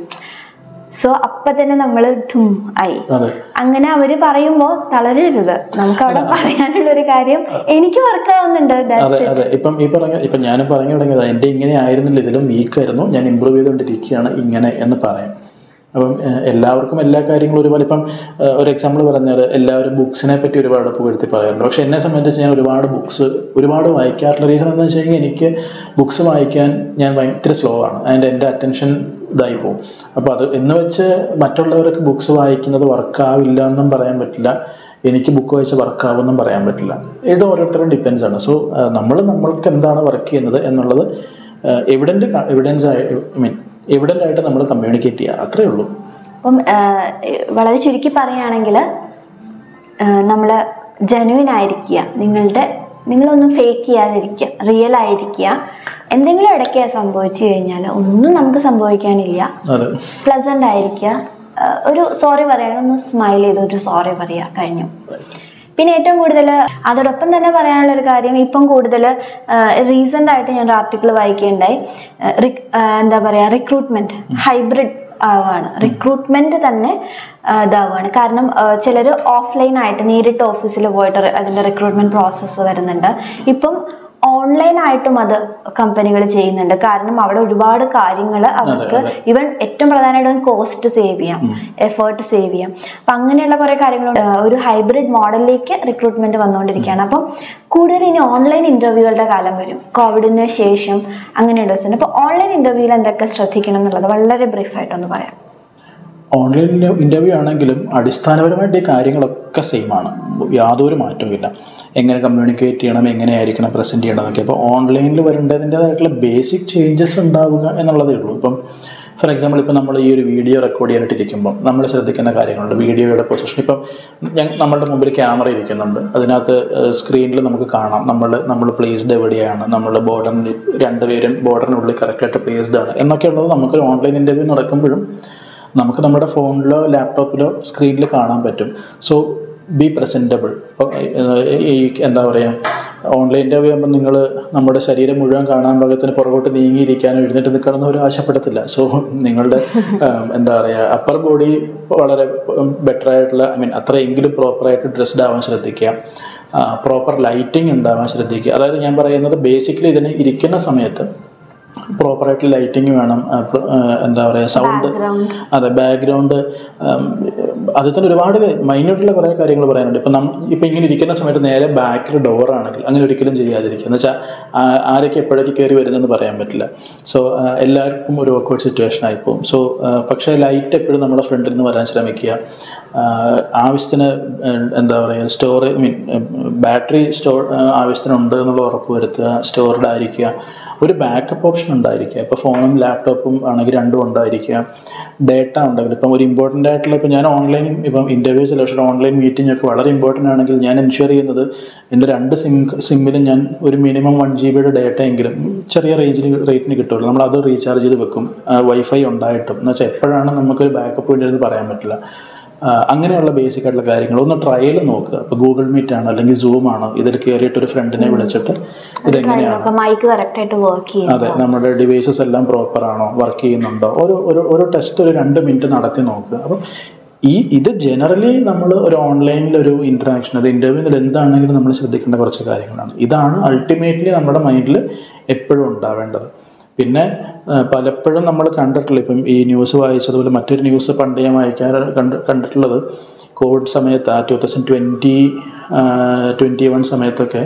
സോ അപ്പൊ തന്നെ നമ്മൾ ഠും ആയി അതെ അങ്ങനെ അവര് പറയുമ്പോൾ തളരരുത് നമുക്ക് അവിടെ പറയാനുള്ള ഒരു കാര്യം എനിക്ക് വർക്കാവുന്നുണ്ട് അതെ അതെ ഇപ്പം ഈ പറഞ്ഞ ഇപ്പം ഞാനും പറഞ്ഞു തുടങ്ങിയത് എൻ്റെ ഇങ്ങനെ ആയിരുന്നില്ല ഇതിലും വീക്കായിരുന്നു ഞാൻ ഇമ്പ്രൂവ് ചെയ്തുകൊണ്ടിരിക്കുകയാണ് ഇങ്ങനെ എന്ന് പറയാം അപ്പം ഏഹ്, എല്ലാവർക്കും എല്ലാ കാര്യങ്ങളും ഒരുപോലെ ഇപ്പം ഏഹ്, ഒരു എക്സാമ്പിൾ പറഞ്ഞാൽ എല്ലാവരും ബുക്സിനെ പറ്റി ഒരുപാട് പുകഴ്ത്തി പറയാറുണ്ട് പക്ഷെ എന്നെ സംബന്ധിച്ച് ഞാൻ ഒരുപാട് ബുക്സ് ഒരുപാട് വായിക്കാറുള്ള റീസൺ എന്താണെന്ന് വെച്ച് കഴിഞ്ഞാൽ എനിക്ക് ബുക്സ് വായിക്കാൻ ഞാൻ ഭയങ്കര സ്ലോ ആണ് അതിൻ്റെ എൻ്റെ അറ്റൻഷൻ ഇതായി പോകും അപ്പോൾ അത് എന്ന് വെച്ച് മറ്റുള്ളവരൊക്കെ ബുക്സ് വായിക്കുന്നത് വർക്കാവില്ല എന്നും പറയാൻ പറ്റില്ല എനിക്ക് ബുക്ക് വായിച്ച് വർക്കാവുമെന്നും പറയാൻ പറ്റില്ല ഇത് ഓരോരുത്തരും ഡിപ്പെൻസ് ആണ് സോ നമ്മൾ നമ്മൾക്ക് എന്താണ് വർക്ക് ചെയ്യുന്നത് എന്നുള്ളത് എവിഡൻ്റ് എവിഡൻസ് ആയി ഐ മീൻ എവിഡൻ്റ് ആയിട്ട് നമ്മൾ കമ്മ്യൂണിക്കേറ്റ് ചെയ്യുക അത്രേ ഉള്ളൂ അപ്പം ആഹ്, വളരെ ചുരുക്കി പറയുകയാണെങ്കിൽ നമ്മൾ ജെനുവിൻ ആയിരിക്കുക നിങ്ങളുടെ നിങ്ങളൊന്നും ഫേക്ക് ചെയ്യാതിരിക്കുക റിയൽ ആയിരിക്കുക എന്തെങ്കിലും ഇടയ്ക്ക് സംഭവിച്ചു കഴിഞ്ഞാൽ ഒന്നും നമുക്ക് സംഭവിക്കാനില്ല അതെ പ്ലസന്റ് ആയിരിക്കുക ആഹ്, ഒരു സോറി പറയണം ഒന്ന് സ്മൈൽ ചെയ്ത് ഒരു സോറി പറയുക കഴിഞ്ഞു പിന്നെ ഏറ്റവും കൂടുതൽ അതോടൊപ്പം തന്നെ പറയാനുള്ള ഒരു കാര്യം ഇപ്പം കൂടുതൽ റീസെന്റ് ആയിട്ട് ഞാൻ ഒരു ആർട്ടിക്കിൾ വായിക്കുകയുണ്ടായി ആഹ് റിക്- ആഹ് എന്താ പറയാ റിക്രൂട്ട്മെന്റ് ഹൈബ്രിഡ് ആവാണ് റിക്രൂട്ട്മെന്റ് തന്നെ ആഹ് ഇതാവുകയാണ് കാരണം ചിലർ ഓഫ്ലൈൻ ആയിട്ട് നേരിട്ട് ഓഫീസിൽ പോയിട്ട് റി- അതിന്റെ റിക്രൂട്ട്മെന്റ് പ്രോസസ്സ് വരുന്നുണ്ട് ഇപ്പം ഓൺലൈൻ ആയിട്ടും അത് കമ്പനികൾ ചെയ്യുന്നുണ്ട് കാരണം അവിടെ ഒരുപാട് കാര്യങ്ങൾ അവർക്ക് ഇവൻ ഏറ്റവും പ്രധാനമായിട്ടും കോസ്റ്റ് സേവ് ചെയ്യാം എഫേർട്ട് സേവ് ചെയ്യാം അപ്പം അങ്ങനെയുള്ള കുറെ കാര്യങ്ങളുണ്ട് ഏഹ് ഒരു ഹൈബ്രിഡ് മോഡലിലേക്ക് റിക്രൂട്ട്മെന്റ് വന്നുകൊണ്ടിരിക്കുകയാണ് അപ്പം കൂടുതൽ ഇനി ഓൺലൈൻ ഇന്റർവ്യൂകളുടെ കാലം വരും കോവിഡിന് ശേഷം അങ്ങനെയുള്ള ദിവസം അപ്പോൾ ഓൺലൈൻ ഇന്റർവ്യൂവിൽ എന്തൊക്കെ ശ്രദ്ധിക്കണം എന്നുള്ളത് വളരെ ബ്രീഫായിട്ടൊന്ന് പറയാം ഓൺലൈൻ ഇൻ്റർവ്യൂ ആണെങ്കിലും അടിസ്ഥാനപരമായിട്ട് ഈ കാര്യങ്ങളൊക്കെ സെയിം ആണ് യാതൊരു മാറ്റവും ഇല്ല എങ്ങനെ കമ്മ്യൂണിക്കേറ്റ് ചെയ്യണം എങ്ങനെയായിരിക്കണം പ്രസൻറ്റ് ചെയ്യണം എന്നൊക്കെ അപ്പോൾ ഓൺലൈനിൽ വരേണ്ടതിൻ്റെതായിട്ടുള്ള ബേസിക് ചേഞ്ചസ് ഉണ്ടാവുക എന്നുള്ളതേ ഉള്ളൂ ഇപ്പം ഫോർ എക്സാമ്പിൾ ഇപ്പോൾ നമ്മൾ ഈ ഒരു വീഡിയോ റെക്കോർഡ് ചെയ്യാനായിട്ടിരിക്കുമ്പോൾ നമ്മൾ ശ്രദ്ധിക്കുന്ന കാര്യങ്ങളുണ്ട് വീഡിയോയുടെ പൊസിഷൻ ഇപ്പം ഞങ്ങൾ നമ്മളുടെ മുമ്പിൽ ക്യാമറ ഇരിക്കുന്നുണ്ട് അതിനകത്ത് സ്ക്രീനിൽ നമുക്ക് കാണാം നമ്മൾ നമ്മൾ പ്ലേസ്ഡ് എവിടെയാണ് നമ്മൾ ബോർഡറിന് രണ്ടുപേരും ബോർഡറിനുള്ളിൽ കറക്റ്റായിട്ട് പ്ലേസ്ഡ് ആണ് എന്നൊക്കെയുള്ളത് നമുക്കൊരു ഓൺലൈൻ ഇൻ്റർവ്യൂ നടക്കുമ്പോഴും നമുക്ക് നമ്മുടെ ഫോണിലോ ലാപ്ടോപ്പിലോ സ്ക്രീനിൽ കാണാൻ പറ്റും സോ ബി പ്രസൻറ്റബിൾ ഇപ്പോൾ ഈ എന്താ പറയുക ഓൺലൈൻ ഇൻ്റർവ്യൂ ആകുമ്പോൾ നിങ്ങൾ നമ്മുടെ ശരീരം മുഴുവൻ കാണാൻ പാകത്തിന് പുറകോട്ട് നീങ്ങിയിരിക്കാനോ എഴുന്നേറ്റ് നിൽക്കണമെന്ന് അവർ ആവശ്യപ്പെടത്തില്ല സോ നിങ്ങളുടെ ഉം, എന്താ പറയുക അപ്പർ ബോഡി വളരെ ബെറ്റർ ആയിട്ടുള്ള ഐ മീൻ അത്രയെങ്കിലും പ്രോപ്പറായിട്ട് ഡ്രസ്ഡ് ആവാൻ ശ്രദ്ധിക്കുക പ്രോപ്പർ ലൈറ്റിംഗ് ഉണ്ടാവാൻ ശ്രദ്ധിക്കുക അതായത് ഞാൻ പറയുന്നത് ബേസിക്കലി ഇതിന് ഇരിക്കുന്ന സമയത്ത് പ്രോപ്പറായിട്ട് ലൈറ്റിംഗ് വേണം ആ, പ്ര- ആ, എന്താ പറയുക സൗണ്ട് ബാക്ക്ഗ്രൗണ്ട് അതെ ബാക്ക്ഗ്രൗണ്ട് അതിൽ തന്നെ ഒരുപാട് മൈന്യൂട്ടുള്ള കുറേ കാര്യങ്ങൾ പറയാനുണ്ട് ഇപ്പം നം ഇപ്പം ഇങ്ങനെ ഇരിക്കുന്ന സമയത്ത് നേരെ ബാക്കിൽ ഡോർ ആണെങ്കിൽ അങ്ങനെ ഒരിക്കലും ചെയ്യാതിരിക്കുക എന്ന് വെച്ചാൽ ആരൊക്കെ എപ്പോഴേക്ക് കയറി വരുന്നതെന്ന് പറയാൻ പറ്റില്ല സോ എല്ലാവർക്കും ഒരു ഓക്വേർഡ് സിറ്റുവേഷൻ ആയിപ്പോവും സോ പക്ഷേ ലൈറ്റ് എപ്പോഴും നമ്മുടെ ഫ്രണ്ടിൽ നിന്ന് വരാൻ ശ്രമിക്കുക ആ, ആവശ്യത്തിന് ആ, എന്താ പറയുക store I mean battery store ആവശ്യത്തിനുണ്ട് എന്നുള്ള ഉറപ്പ് വരുത്തുക സ്റ്റോർഡ് ആയിരിക്കുക ഒരു ബാക്കപ്പ് ഓപ്ഷൻ ഉണ്ടായിരിക്കുക ഇപ്പോൾ ഫോണും ലാപ്ടോപ്പും ആണെങ്കിൽ രണ്ടും ഉണ്ടായിരിക്കുക ഡേറ്റ ഉണ്ടെങ്കിൽ ഇപ്പം ഒരു ഇമ്പോർട്ടൻ്റ് ആയിട്ടുള്ള ഇപ്പം ഞാൻ ഓൺലൈൻ ഇപ്പം ഇൻ്റർവ്യൂ സെലക്ഷൻ ഓൺലൈൻ മീറ്റിംഗ് ഒക്കെ വളരെ ഇമ്പോർട്ടൻ്റ് ആണെങ്കിൽ ഞാൻ എൻഷുർ ചെയ്യുന്നത് എൻ്റെ രണ്ട് സിം സിമ്മിലും ഞാൻ ഒരു മിനിമം വൺ ജി ബിയുടെ ഡേറ്റ എങ്കിലും ചെറിയ റേഞ്ചിന് റേറ്റിന് കിട്ടുമല്ലോ നമ്മൾ അത് റീചാർജ് ചെയ്ത് വെക്കും വൈഫൈ ഉണ്ടായിട്ടും എന്ന് വെച്ചാൽ എപ്പോഴാണ് നമുക്കൊരു ബാക്കപ്പ് വേണ്ടിയെന്ന് പറയാൻ പറ്റില്ല ആ, അങ്ങനെയുള്ള ബേസിക് ആയിട്ടുള്ള കാര്യങ്ങൾ ഒന്ന് ട്രയൽ നോക്കുക ഇപ്പോൾ ഗൂഗിൾ മീറ്റ് ആണോ അല്ലെങ്കിൽ സൂം ആണോ ഇതിൽ കയറിയിട്ട് ഒരു ഫ്രണ്ടിനെ വിളിച്ചിട്ട് ഇതെങ്ങനെയാണ് മൈക്ക് കറക്റ്റ് ആയിട്ട് വർക്ക് ചെയ്യും അതെ നമ്മുടെ ഡിവൈസസ് എല്ലാം പ്രോപ്പർ ആണോ വർക്ക് ചെയ്യുന്നുണ്ടോ ഒരു ഒരു ഒരു ടെസ്റ്റ് ഒരു രണ്ട് മിനിറ്റ് നടത്തി നോക്കുക അപ്പം ഈ ഇത് ജനറലി നമ്മൾ ഒരു ഓൺലൈനിൽ ഒരു ഇൻട്രാക്ഷൻ അത് ഇൻ്റർവ്യൂവിൽ എന്താണെങ്കിലും നമ്മൾ ശ്രദ്ധിക്കേണ്ട കുറച്ച് കാര്യങ്ങളാണ് ഇതാണ് അൾട്ടിമേറ്റ്ലി നമ്മുടെ മൈൻഡിൽ എപ്പോഴും ഉണ്ടാവേണ്ടത് പിന്നെ ആ, പലപ്പോഴും നമ്മൾ കണ്ടിട്ടുള്ള ഇപ്പം ഈ ന്യൂസ് വായിച്ചതുപോലെ മറ്റൊരു ന്യൂസ് പണ്ട് ഞാൻ വായിക്കാൻ കണ്ട് കണ്ടിട്ടുള്ളത് കോവിഡ് സമയത്ത് ആ two thousand twenty twenty one സമയത്തൊക്കെ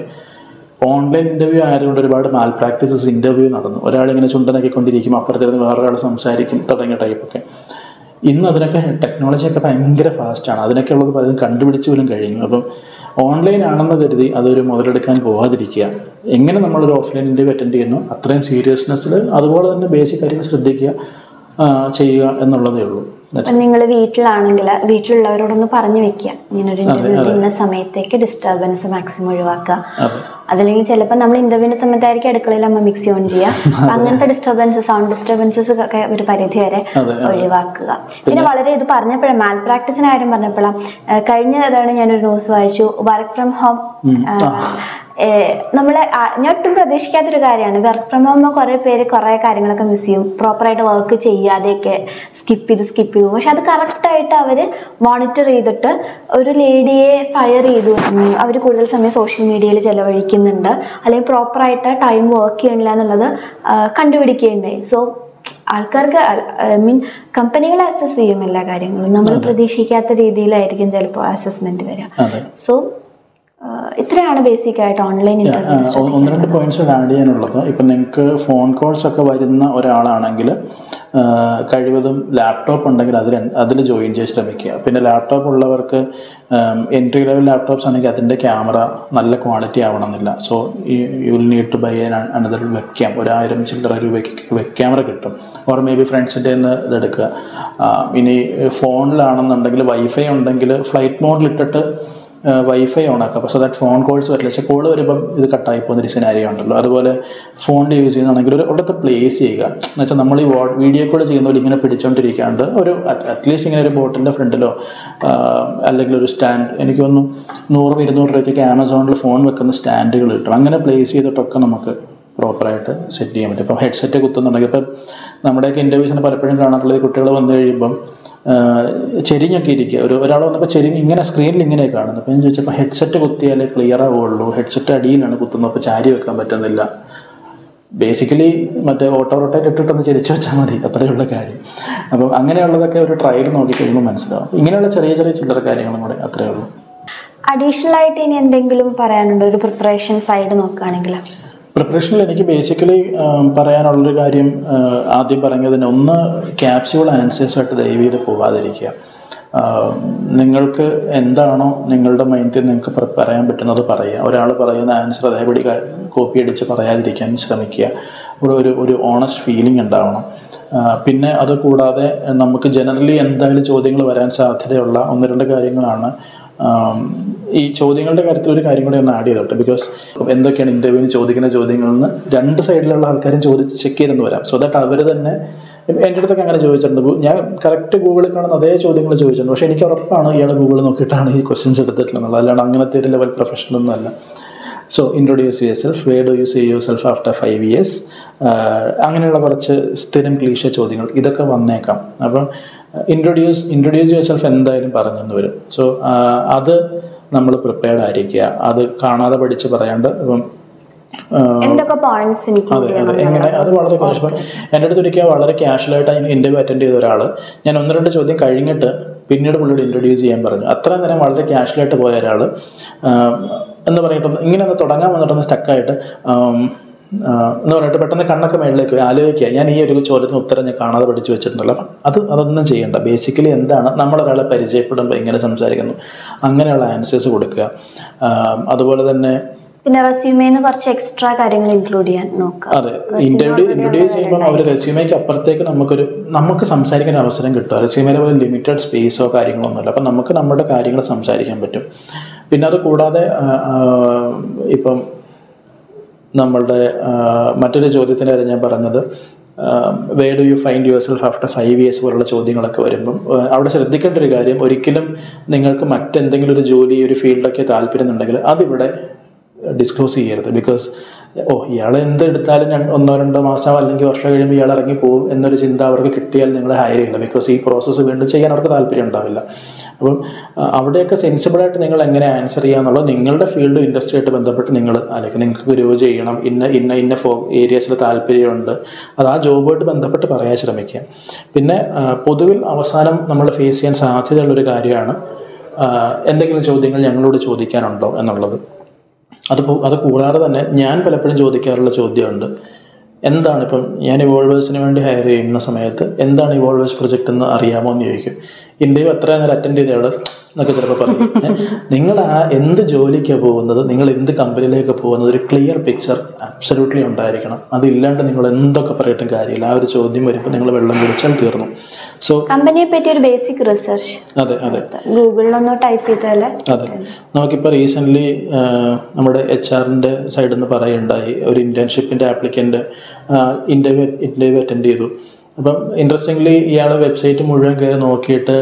ഓൺലൈൻ ഇൻ്റർവ്യൂ ആയതുകൊണ്ട് ഒരുപാട് മാൽ പ്രാക്ടീസസ് ഇൻ്റർവ്യൂ നടന്നു ഒരാളിങ്ങനെ ചുണ്ടനക്കിക്കൊണ്ടിരിക്കും അപ്പുറത്തിരുന്ന് വേറൊരാൾ സംസാരിക്കും തുടങ്ങിയ ടൈപ്പൊക്കെ ഇന്ന് അതിനൊക്കെ ടെക്നോളജിയൊക്കെ ഭയങ്കര ഫാസ്റ്റാണ് അതിനൊക്കെ ഉള്ളത് പലതും കണ്ടുപിടിച്ച് പോലും കഴിഞ്ഞു അപ്പം ഓൺലൈൻ ആണെന്ന് കരുതി അതൊരു മുതലെടുക്കാൻ പോവാതിരിക്കുക എങ്ങനെ നമ്മളൊരു ഓഫ്ലൈൻ ഇൻ്റർവ്യൂ അറ്റൻഡ് ചെയ്യുന്നു അത്രയും സീരിയസ്നെസ്സിൽ അതുപോലെ തന്നെ ബേസിക് കാര്യങ്ങൾ ശ്രദ്ധിക്കുക ആ, ചെയ്യുക എന്നുള്ളതേ ഉള്ളൂ That's അപ്പൊ നിങ്ങൾ വീട്ടിലാണെങ്കിൽ വീട്ടിലുള്ളവരോടൊന്ന് പറഞ്ഞു വെക്കുക ഇങ്ങനൊരു ഇന്റർവ്യൂ ഇന്ന സമയത്തേക്ക് ഡിസ്റ്റർബൻസ് മാക്സിമം ഒഴിവാക്കുക അതെ അതല്ലെങ്കിൽ ചിലപ്പോൾ നമ്മൾ ഇന്റർവ്യൂവിന്റെ സമയത്തായിരിക്കും അടുക്കളയിൽ അമ്മ മിക്സി ഓൺ ചെയ്യുക അപ്പൊ അങ്ങനത്തെ ഡിസ്റ്റർബൻസസ് സൗണ്ട് ഡിസ്റ്റർബൻസസ് ഒക്കെ ഒരു പരിധി വരെ അതെ, ഒഴിവാക്കുക പിന്നെ വളരെ ഇത് പറഞ്ഞപ്പോഴാണ് മാൽ പ്രാക്ടീസിന്റെ കാര്യം പറഞ്ഞപ്പോഴാണ് കഴിഞ്ഞ ഇതാണ് ഞാനൊരു ന്യൂസ് വായിച്ചു വർക്ക് ഫ്രം ഹോം നമ്മളെ ആ- ഞാൻ ഒട്ടും പ്രതീക്ഷിക്കാത്തൊരു കാര്യമാണ് വർക്ക് ഫ്രം ഹോം കുറെ പേര് കുറെ കാര്യങ്ങളൊക്കെ മിസ് ചെയ്യും പ്രോപ്പറായിട്ട് വർക്ക് ചെയ്യാതെയൊക്കെ സ്കിപ്പ് ചെയ്ത് സ്കിപ്പ് ചെയ്തു പക്ഷെ അത് കറക്റ്റ് ആയിട്ട് അവര് മോണിറ്റർ ചെയ്തിട്ട് ഒരു ലേഡിയെ ഫയർ ചെയ്തു അവർ കൂടുതൽ സമയം സോഷ്യൽ മീഡിയയിൽ ചെലവഴിക്കുന്നുണ്ട് അല്ലെങ്കിൽ പ്രോപ്പറായിട്ട് ടൈം വർക്ക് ചെയ്യണില്ല എന്നുള്ളത് ആ, കണ്ടുപിടിക്കുകയുണ്ടായി സോ ആൾക്കാർക്ക് ഐ മീൻ കമ്പനികളെ അസസ് ചെയ്യും എല്ലാ കാര്യങ്ങളും നമ്മൾ പ്രതീക്ഷിക്കാത്ത രീതിയിലായിരിക്കും ചിലപ്പോൾ അസസ്മെന്റ് വരിക അതെ സോ ഇത്രയാണ് ബേസിക് ആയിട്ട് ഓൺലൈൻ ആ, ഇന്റർവ്യൂ ഒ- ഒന്ന് രണ്ട് പോയിന്റ്സ് ആഡ് ചെയ്യാനുള്ളത് ഇപ്പം നിങ്ങൾക്ക് ഫോൺ കോൾസ് ഒക്കെ വരുന്ന ഒരാളാണെങ്കിൽ ആ, കഴിവതും ലാപ്ടോപ്പ് ഉണ്ടെങ്കിൽ അതിൽ അതിൽ ജോയിൻ ചെയ്യാൻ ശ്രമിക്കുക പിന്നെ ലാപ്ടോപ്പ് ഉള്ളവർക്ക് എൻട്രി ലെവൽ ലാപ്ടോപ്സ് ആണെങ്കിൽ അതിൻ്റെ ക്യാമറ നല്ല ക്വാളിറ്റി ആവണമെന്നില്ല so you will need to buy another webcam ഒരു ആയിരം ചില്ലറ രൂപയ്ക്ക് വെബ് ക്യാമറ കിട്ടും ഓർ മേ ബി ഫ്രണ്ട്സിൻ്റെ നിന്ന് ഇതെടുക്കുക ആ, ഇനി ഫോണിലാണെന്നുണ്ടെങ്കിൽ വൈഫൈ ഉണ്ടെങ്കിൽ ഫ്ലൈറ്റ് മോഡിൽ ഇട്ടിട്ട് വൈഫൈ ഓൺ ആക്കുക സോ ദാറ്റ് ഫോൺ കോൾസ് വരില്ല പക്ഷേ കോൾ വരുമ്പം ഇത് കട്ടായി പോകുന്ന സിനാരിയോ ഉണ്ടല്ലോ അതുപോലെ ഫോണിൽ യൂസ് ചെയ്യുന്നതാണെങ്കിൽ ഒരു ഒരിടത്ത് പ്ലേസ് ചെയ്യുക എന്ന് വെച്ചാൽ നമ്മൾ ഈ വാ വീഡിയോ കോൾ ചെയ്യുന്ന പോലെ ഇങ്ങനെ പിടിച്ചോണ്ടിരിക്കാണ്ട് ഒരു അറ്റ്ലീസ്റ്റ് ഇങ്ങനെ ഒരു ബോട്ടിൻ്റെ ഫ്രണ്ടിലോ അല്ലെങ്കിൽ ഒരു സ്റ്റാൻഡ് എനിക്ക് തോന്നുന്നു നൂറും ഇരുന്നൂറ് രൂപയ്ക്കൊക്കെ ആമസോണിൽ ഫോൺ വെക്കുന്ന സ്റ്റാൻഡുകൾ കിട്ടും അങ്ങനെ പ്ലേസ് ചെയ്തിട്ടൊക്കെ നമുക്ക് പ്രോപ്പറായിട്ട് സെറ്റ് ചെയ്യാൻ പറ്റും ഇപ്പം ഹെഡ്സെറ്റ് കുത്തുന്നുണ്ടെങ്കിൽ ഇപ്പം നമ്മുടെയൊക്കെ ഇൻ്റർവ്യൂസിന് പലപ്പോഴും കാണാറുള്ളത് കുട്ടികൾ വന്നു കഴിയുമ്പം ആഹ് ചെരിഞ്ഞൊക്കെ ഇരിക്കുക ഒരു ഒരാൾ വന്നപ്പോൾ ചെരിഞ്ഞ് ഇങ്ങനെ സ്ക്രീനിൽ ഇങ്ങനെ കാണുന്നു അപ്പോൾ ഞാൻ ചോദിച്ചപ്പോൾ ഹെഡ്സെറ്റ് കുത്തിയാലേ ക്ലിയർ ആവുള്ളൂ ഹെഡ്സെറ്റ് അടിയിലാണ് കുത്തുന്നത് അപ്പോൾ ചാരി വെക്കാൻ പറ്റുന്നില്ല ബേസിക്കലി മറ്റേ ഓട്ടോ റോട്ടേറ്റ് ഇട്ടിട്ടൊന്ന് ചെരിച്ചു വെച്ചാൽ മതി അത്രയുള്ള കാര്യം അപ്പോൾ അങ്ങനെയുള്ളതൊക്കെ ഒരു ട്രയൽ നോക്കി കഴിയുമ്പോൾ മനസ്സിലാവും ഇങ്ങനെയുള്ള ചെറിയ ചെറിയ ചില്ലറ കാര്യങ്ങളും കൂടെ അത്രയേ ഉള്ളൂ അഡീഷണൽ ആയിട്ട് ഇനി എന്തെങ്കിലും പറയാനുണ്ടോ ഒരു പ്രിപ്പറേഷൻ സൈഡ് നോക്കുകയാണെങ്കിൽ പ്രിപ്പറേഷനിൽ എനിക്ക് ബേസിക്കലി പറയാനുള്ളൊരു കാര്യം ആ, ആദ്യം പറഞ്ഞതിന് ഒന്ന് ക്യാപ്സ്യൂൾ ആൻസേഴ്സായിട്ട് ദയവ് ചെയ്ത് പോകാതിരിക്കുക ആ, നിങ്ങൾക്ക് എന്താണോ നിങ്ങളുടെ മൈൻഡിൽ നിങ്ങൾക്ക് പ്ര- പറയാൻ പറ്റുന്നത് പറയുക ഒരാൾ പറയുന്ന ആൻസർ അതേപടി കോപ്പി അടിച്ച് പറയാതിരിക്കാൻ ശ്രമിക്കുക ഒരു ഒരു ഒരു ഓണസ്റ്റ് ഫീലിംഗ് ഉണ്ടാവണം ആ, പിന്നെ അത് കൂടാതെ നമുക്ക് ജനറലി എന്തായാലും ചോദ്യങ്ങൾ വരാൻ സാധ്യതയുള്ള ഒന്ന് രണ്ട് കാര്യങ്ങളാണ് ആം, ഈ ചോദ്യങ്ങളുടെ കാര്യത്തിൽ ഒരു കാര്യം കൂടി ഒന്ന് ആഡ് ചെയ്തോട്ടെ ബിക്കോസ് എന്തൊക്കെയാണ് ഇന്റർവ്യൂവിന് ചോദിക്കുന്ന ചോദ്യങ്ങളെന്ന് രണ്ട് സൈഡിലുള്ള ആൾക്കാരും ചോദിച്ച് ചെക്ക് ചെയ്തെന്ന് വരാം സോ ദാറ്റ് അവർ തന്നെ ഇപ്പം എൻ്റെ അടുത്തൊക്കെ അങ്ങനെ ചോദിച്ചിട്ടുണ്ട് ഗൂ- ഞാൻ കറക്റ്റ് ഗൂഗിളിൽ കാണുന്ന അതേ ചോദ്യങ്ങൾ ചോദിച്ചിട്ടുണ്ട് പക്ഷേ എനിക്ക് ഉറപ്പാണ് ഇയാൾ ഗൂഗിൾ നോക്കിയിട്ടാണ് ഈ ക്വസ്റ്റ്യൻസ് എടുത്തിട്ടുള്ളത് അല്ലാണ്ട് അങ്ങനത്തെ ഒരു ലെവൽ പ്രൊഫഷണൽ ഒന്നും അല്ല so introduce yourself where do you see yourself after five years അങ്ങനെയുള്ള കുറച്ച് സ്ഥിരം ക്ലീശ ചോദ്യങ്ങൾ ഇതൊക്കെ വന്നേക്കാം അപ്പം ഇൻട്രൊഡ്യൂസ് ഇൻട്രൊഡ്യൂസ് യുവർ സെൽഫ് എന്തായാലും പറഞ്ഞെന്ന് വരും സോ അത് നമ്മൾ പ്രിപ്പയർഡ് ആയിരിക്കുക അത് കാണാതെ പഠിച്ച് പറയാണ്ട് ഇപ്പം ആ, എന്തൊക്കെ പോയിന്റ്സ് എനിക്ക് അതെ അതെ എങ്ങനെ അത് വളരെ കാഷ്വൽ എൻ്റെ അടുത്ത് ഒരിക്കൽ വളരെ കാഷ്വലായിട്ട് ഇൻ്റർവ്യൂ അറ്റൻഡ് ചെയ്ത ഒരാൾ ഞാൻ ഒന്ന് രണ്ട് ചോദ്യം കഴിഞ്ഞിട്ട് പിന്നീട് പുള്ളിയോട് ഇൻട്രൊഡ്യൂസ് ചെയ്യാൻ പറഞ്ഞു അത്രയും നേരം വളരെ കാഷ്വലായിട്ട് പോയ ഒരാൾ എന്ന് പറഞ്ഞിട്ട് ഇങ്ങനെ ഒന്ന് തുടങ്ങാൻ വന്നിട്ടൊന്ന് സ്റ്റക്കായിട്ട് എന്ന് പറഞ്ഞിട്ട് പെട്ടെന്ന് കണ്ണൊക്കെ മേളിലേക്ക് പോയി ആലോചിക്കുക ഞാൻ ഈ ഒരു ചോദ്യത്തിന് ഉത്തരം ഞാൻ കാണാതെ പഠിച്ചു വെച്ചിട്ടുണ്ടല്ലോ അപ്പം അത് അതൊന്നും ചെയ്യണ്ട ബേസിക്കലി എന്താണ് നമ്മളൊരാളെ പരിചയപ്പെടുമ്പോൾ എങ്ങനെ സംസാരിക്കുന്നു അങ്ങനെയുള്ള ആൻസേഴ്സ് കൊടുക്കുക ആ, അതുപോലെ തന്നെ പിന്നെ റെസ്യൂമേന്ന് കുറച്ച് എക്സ്ട്രാ കാര്യങ്ങൾ ഇൻക്ലൂഡ് ചെയ്യാൻ നോക്കുക അതെ ഇന്റർവ്യൂ ഇൻട്രൊഡ്യൂസ് ചെയ്യുമ്പോൾ അവർ റെസ്യൂമേക്ക് അപ്പുറത്തേക്ക് നമുക്കൊരു നമുക്ക് സംസാരിക്കാൻ അവസരം കിട്ടും റെസ്യൂമേലെ പോലെ ലിമിറ്റഡ് സ്പേസോ കാര്യങ്ങളോ ഒന്നുമില്ല അപ്പം നമുക്ക് നമ്മുടെ കാര്യങ്ങൾ സംസാരിക്കാൻ പറ്റും പിന്നെ അത് കൂടാതെ ആ, ആ, ഇപ്പം നമ്മളുടെ ആ, മറ്റൊരു ചോദ്യത്തിൻ്റെ കാര്യം ഞാൻ പറഞ്ഞത് where do you find yourself after five years പോലുള്ള ചോദ്യങ്ങളൊക്കെ വരുമ്പം ആ, അവിടെ ശ്രദ്ധിക്കേണ്ട ഒരു കാര്യം ഒരിക്കലും നിങ്ങൾക്ക് മറ്റെന്തെങ്കിലും ഒരു ജോലി ഒരു ഫീൽഡൊക്കെ താല്പര്യമുണ്ടെങ്കിൽ അതിവിടെ ഡിസ്ക്ലോസ് ചെയ്യരുത് ബിക്കോസ് ഓ ഇയാൾ എന്ത് എടുത്താലും രണ്ട് ഒന്നോ രണ്ടോ മാസം അല്ലെങ്കിൽ വർഷം കഴിയുമ്പോൾ ഇയാൾ ഇറങ്ങി പോകും എന്നൊരു ചിന്ത അവർക്ക് കിട്ടിയാൽ നിങ്ങൾ ഹയർ ചെയ്യില്ല ബിക്കോസ് ഈ പ്രോസസ്സ് വീണ്ടും ചെയ്യാൻ അവർക്ക് താല്പര്യം ഉണ്ടാവില്ല അപ്പം ആ, അവിടെയൊക്കെ സെൻസിബിളായിട്ട് നിങ്ങൾ എങ്ങനെ ആൻസർ ചെയ്യാന്നുള്ളത് നിങ്ങളുടെ ഫീൽഡ് ഇൻഡസ്ട്രിയായിട്ട് ബന്ധപ്പെട്ട് നിങ്ങൾ അല്ലെങ്കിൽ നിങ്ങൾക്ക് ഗ്രോ ചെയ്യണം ഇന്ന ഇന്ന ഇന്ന ഫോ ഏരിയസിൽ താല്പര്യമുണ്ട് അത് ആ ജോബുമായിട്ട് ബന്ധപ്പെട്ട് പറയാൻ ശ്രമിക്കുക പിന്നെ ആ, പൊതുവിൽ അവസാനം നമ്മൾ ഫേസ് ചെയ്യാൻ സാധ്യതയുള്ളൊരു കാര്യമാണ് ആ, എന്തെങ്കിലും ചോദ്യങ്ങൾ ഞങ്ങളോട് ചോദിക്കാനുണ്ടോ എന്നുള്ളത് അത് പോ- അത് കൂടാതെ തന്നെ ഞാൻ പലപ്പോഴും ചോദിക്കാറുള്ള ചോദ്യമുണ്ട് എന്താണ് ഇപ്പം ഞാൻ ഇവോൾവേഴ്സിന് വേണ്ടി ഹയർ ചെയ്യുന്ന സമയത്ത് എന്താണ് ഇവോൾവേഴ്സ് പ്രൊജക്റ്റ് എന്ന് അറിയാമോ എന്ന് ചോദിക്കും ഇന്റർവ്യൂ എത്ര നേരം അറ്റൻഡ് ചെയ്തയാൾ എന്നൊക്കെ ചിലപ്പോൾ പറയും ഏ, നിങ്ങൾ ആ എന്ത് ജോലിക്കാണ് പോകുന്നത് നിങ്ങൾ എന്ത് കമ്പനിയിലേക്ക് പോകുന്നത് ഒരു ക്ലിയർ പിക്ചർ അബ്സല്യൂട്ട്ലി ഉണ്ടായിരിക്കണം അതില്ലാണ്ട് നിങ്ങൾ എന്തൊക്കെ പറഞ്ഞിട്ടും കാര്യമില്ല ആ ഒരു ചോദ്യം വരുമ്പോൾ നിങ്ങൾ വെള്ളം കുടിച്ചാൽ തീർന്നു സോ കമ്പനിയെ പറ്റി ഒരു ബേസിക് റിസർച്ച് അതെ അതെ ഗൂഗിളിലൊന്ന് ടൈപ്പ് ചെയ്താല് അതെ നമുക്കിപ്പോൾ റീസെൻ്റ്ലി നമ്മുടെ എച്ച് ആറിൻ്റെ സൈഡിൽ നിന്ന് പറയുണ്ടായി ഒരു ഇൻറ്റേൺഷിപ്പിൻ്റെ ആപ്ലിക്കൻ്റ് ഇൻ്റർവ്യൂ ഇൻ്റർവ്യൂ അറ്റൻഡ് ചെയ്തു അപ്പം ഇൻട്രസ്റ്റിംഗ്ലി ഇയാൾ വെബ്സൈറ്റ് മുഴുവൻ കയറി നോക്കിയിട്ട്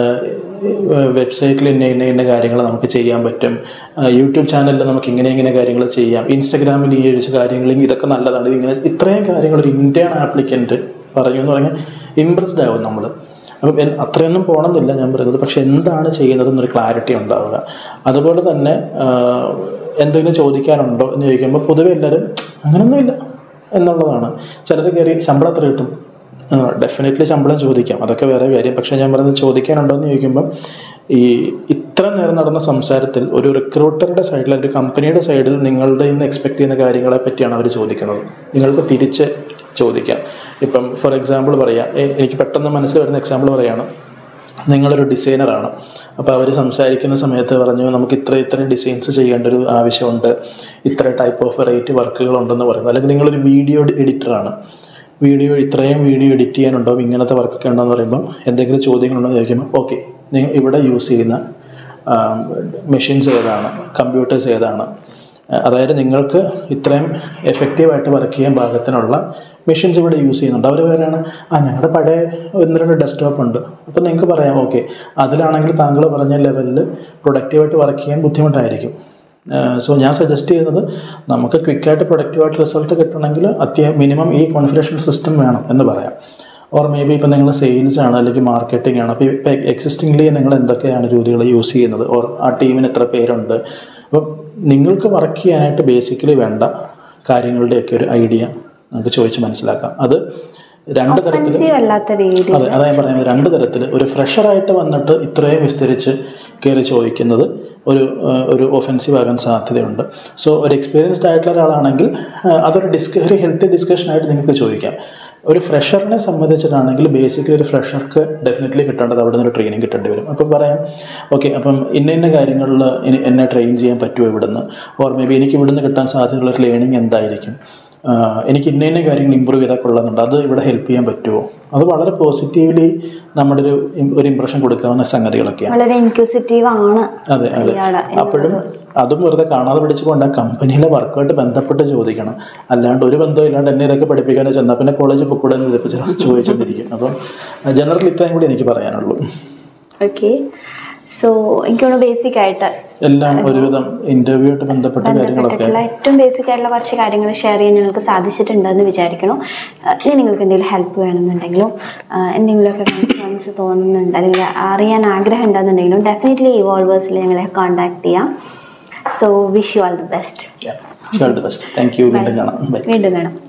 വെബ്സൈറ്റിൽ ഇന്ന ഇന്ന ഇന്ന കാര്യങ്ങൾ നമുക്ക് ചെയ്യാൻ പറ്റും യൂട്യൂബ് ചാനലിൽ നമുക്ക് ഇങ്ങനെ ഇങ്ങനെ കാര്യങ്ങൾ ചെയ്യാം ഇൻസ്റ്റഗ്രാമിൽ ഈ ഒരു കാര്യങ്ങൾ ഇതൊക്കെ നല്ലതാണ് ഇതിങ്ങനെ ഇത്രയും കാര്യങ്ങൾ ഒരു ഇന്ത്യൻ ആപ്ലിക്കൻ്റ് പറഞ്ഞു എന്ന് പറഞ്ഞാൽ ഇമ്പ്രസ്ഡ് ആവും നമ്മൾ അപ്പം എൻ- അത്രയൊന്നും പോകണമെന്നില്ല ഞാൻ പറയുന്നത് പക്ഷെ എന്താണ് ചെയ്യുന്നത് എന്നൊരു ക്ലാരിറ്റി ഉണ്ടാവുക അതുപോലെ തന്നെ ആ, എന്തെങ്കിലും ചോദിക്കാനുണ്ടോ എന്ന് ചോദിക്കുമ്പോൾ പൊതുവെ എല്ലാവരും അങ്ങനൊന്നുമില്ല എന്നുള്ളതാണ് ചിലർ കയറി ശമ്പളം എത്ര കിട്ടും ഡെഫിനറ്റ്ലി ശമ്പളം ചോദിക്കാം അതൊക്കെ വേറെ കാര്യം പക്ഷേ ഞാൻ പറയുന്നത് ചോദിക്കാനുണ്ടോ എന്ന് ചോദിക്കുമ്പം ഈ ഇത്ര നേരം നടന്ന സംസാരത്തിൽ ഒരു റിക്രൂട്ടറുടെ സൈഡിൽ ഒരു കമ്പനിയുടെ സൈഡിൽ നിങ്ങളുടെ ഇന്ന് എക്സ്പെക്ട് ചെയ്യുന്ന കാര്യങ്ങളെ പറ്റിയാണ് അവർ ചോദിക്കുന്നത് നിങ്ങൾക്ക് തിരിച്ച് ചോദിക്കാം ഇപ്പം ഫോർ എക്സാമ്പിൾ പറയാം എ- എനിക്ക് പെട്ടെന്ന് മനസ്സിൽ വരുന്ന എക്സാമ്പിൾ പറയുകയാണ് നിങ്ങളൊരു ഡിസൈനറാണ് അപ്പോൾ അവർ സംസാരിക്കുന്ന സമയത്ത് പറഞ്ഞു നമുക്ക് ഇത്ര ഇത്ര ഡിസൈൻസ് ചെയ്യേണ്ട ഒരു ആവശ്യമുണ്ട് ഇത്ര ടൈപ്പ് ഓഫ് വെറൈറ്റി വർക്കുകൾ ഉണ്ടെന്ന് പറയുന്നു അല്ലെങ്കിൽ നിങ്ങളൊരു വീഡിയോ എഡിറ്ററാണ് വീഡിയോ ഇത്രയും വീഡിയോ എഡിറ്റ് ചെയ്യാനുണ്ടോ ഇങ്ങനത്തെ വർക്കൊക്കെ ഉണ്ടോ എന്ന് പറയുമ്പോൾ എന്തെങ്കിലും ചോദ്യങ്ങളുണ്ടോ എന്ന് ചോദിക്കുമ്പോൾ ഓക്കെ നിങ്ങൾ ഇവിടെ യൂസ് ചെയ്യുന്ന മെഷീൻസ് ഏതാണ് കമ്പ്യൂട്ടേഴ്സ് ഏതാണ് അതായത് നിങ്ങൾക്ക് ഇത്രയും എഫക്റ്റീവായിട്ട് വർക്ക് ചെയ്യാൻ പാകത്തിനുള്ള മെഷീൻസ് ഇവിടെ യൂസ് ചെയ്യുന്നുണ്ട് അവർ പറയാണ് ആ ഞങ്ങളുടെ പഴയ ഒന്ന് രണ്ട് ഡെസ്ക്ടോപ്പ് ഉണ്ട് അപ്പോൾ നിങ്ങൾക്ക് പറയാം ഓക്കെ അതിലാണെങ്കിൽ താങ്കൾ പറഞ്ഞ ലെവലിൽ പ്രൊഡക്റ്റീവായിട്ട് വർക്ക് ചെയ്യാൻ ബുദ്ധിമുട്ടായിരിക്കും സോ ഞാൻ സജസ്റ്റ് ചെയ്യുന്നത് നമുക്ക് ക്വിക്കായിട്ട് പ്രൊഡക്റ്റീവായിട്ട് റിസൾട്ട് കിട്ടണമെങ്കിൽ അത്യാ മിനിമം ഈ കോൺഫിഗറേഷൻ സിസ്റ്റം വേണം എന്ന് പറയാം ഓർ മേ ബി ഇപ്പം നിങ്ങൾ സെയിൽസ് ആണ് അല്ലെങ്കിൽ മാർക്കറ്റിംഗ് ആണ് അപ്പോൾ ഇപ്പം എക്സിസ്റ്റിംഗ്ലി നിങ്ങൾ എന്തൊക്കെയാണ് രീതികൾ യൂസ് ചെയ്യുന്നത് ഓർ ആ ടീമിന് എത്ര പേരുണ്ട് അപ്പം നിങ്ങൾക്ക് വർക്ക് ചെയ്യാനായിട്ട് ബേസിക്കലി വേണ്ട കാര്യങ്ങളുടെയൊക്കെ ഒരു ഐഡിയ നമുക്ക് ചോദിച്ച് മനസ്സിലാക്കാം അത് രണ്ട് തരത്തിൽ ഒഫൻസീവ് അല്ലാത്ത രീതി അതെ അതാ ഞാൻ പറയുന്നത് രണ്ട് തരത്തിൽ ഒരു ഫ്രഷറായിട്ട് വന്നിട്ട് ഇത്രയും വിസ്തരിച്ച് കയറി ചോദിക്കുന്നത് ഒരു ആ, ഒരു ഒഫൻസീവ് ആകാൻ സാധ്യതയുണ്ട് സോ ഒരു എക്സ്പീരിയൻസ്ഡ് ആയിട്ടുള്ള ഒരാളാണെങ്കിൽ ആ, അതൊരു ഡിസ്ക ഒരു ഹെൽത്തി ഡിസ്കഷനായിട്ട് നിങ്ങൾക്ക് ചോദിക്കാം ഒരു ഫ്രഷറിനെ സംബന്ധിച്ചിട്ടാണെങ്കിൽ ബേസിക്കലി ഒരു ഫ്രഷർക്ക് ഡെഫിനറ്റ്ലി കിട്ടേണ്ടത് അവിടെ നിന്ന് ഒരു ട്രെയിനിങ് കിട്ടേണ്ടി വരും അപ്പം പറയാം ഓക്കെ അപ്പം ഇന്ന ഇന്ന കാര്യങ്ങളിൽ ഇനി എന്നെ ട്രെയിൻ ചെയ്യാൻ പറ്റുമോ ഇവിടുന്ന് ഓർ മേ ബി എനിക്ക് ഇവിടുന്ന് കിട്ടാൻ സാധ്യതയുള്ള ഒരു ലേണിംഗ് എന്തായിരിക്കും ആഹ് എനിക്ക് ഇന്ന ഇന്ന കാര്യങ്ങൾ ഇമ്പ്രൂവ് ചെയ്താൽ കൊള്ളുന്നുണ്ട് അത് ഇവിടെ ഹെൽപ്പ് ചെയ്യാൻ പറ്റുമോ അത് വളരെ പോസിറ്റീവ്ലി നമ്മുടെ ഒരു ഇം- ഒരു ഇമ്പ്രഷൻ കൊടുക്കാവുന്ന സംഗതികളൊക്കെയാണ് വളരെ ഇൻക്യൂസിറ്റീവ് ആണ് അതെ അതെ ഇയാള് അപ്പോഴും അതും വെറുതെ കാണാതെ പിടിച്ചുകൊണ്ട് ആ കമ്പനിയിലെ വർക്കുമായിട്ട് ബന്ധപ്പെട്ട് ചോദിക്കണം അല്ലാണ്ട് ഒരു ബന്ധവും ഇല്ലാണ്ട് എന്നെ ഇതൊക്കെ പഠിപ്പിക്കാനോ ചെന്നാൽ പിന്നെ കോളേജിൽ പൊക്കൂടെ എന്ന് ചിലപ്പോൾ ചിലർ ചോദിച്ചെന്നിരിക്കും അപ്പം ജനറൽ ഇത്രയും കൂടി എനിക്ക് പറയാനുള്ളൂ ഓക്കെ സോ എനിക്ക് തോന്നുന്നു ബേസിക് ആയിട്ട് എല്ലാം ഒരുവിധം ഇന്റർവ്യൂ ആയിട്ട് ബന്ധപ്പെട്ട കാര്യങ്ങളൊക്കെ ബന്ധപ്പെട്ടിട്ടുള്ള ഏറ്റവും ബേസിക് ആയിട്ടുള്ള കുറച്ച് കാര്യങ്ങൾ ഷെയർ ചെയ്യാൻ ഞങ്ങൾക്ക് സാധിച്ചിട്ടുണ്ടെന്ന് വിചാരിക്കണം ആഹ് ഇനി നിങ്ങൾക്ക് എന്തെങ്കിലും ഹെൽപ്പ് വേണമെന്നുണ്ടെങ്കിലും ആഹ് എന്തെങ്കിലുമൊക്കെ കൺസേൺസ് തോന്നുന്നുണ്ട് അല്ലെങ്കിൽ അറിയാൻ ആഗ്രഹം ഉണ്ടെന്നുണ്ടെങ്കിലും ഡെഫിനറ്റ്ലി ഇവോൾവേഴ്സിൽ ഞങ്ങളെ കോൺടാക്ട് ചെയ്യാം so wish you all the best best thank you വീണ്ടും കാണാം ബൈ വീണ്ടും കാണാം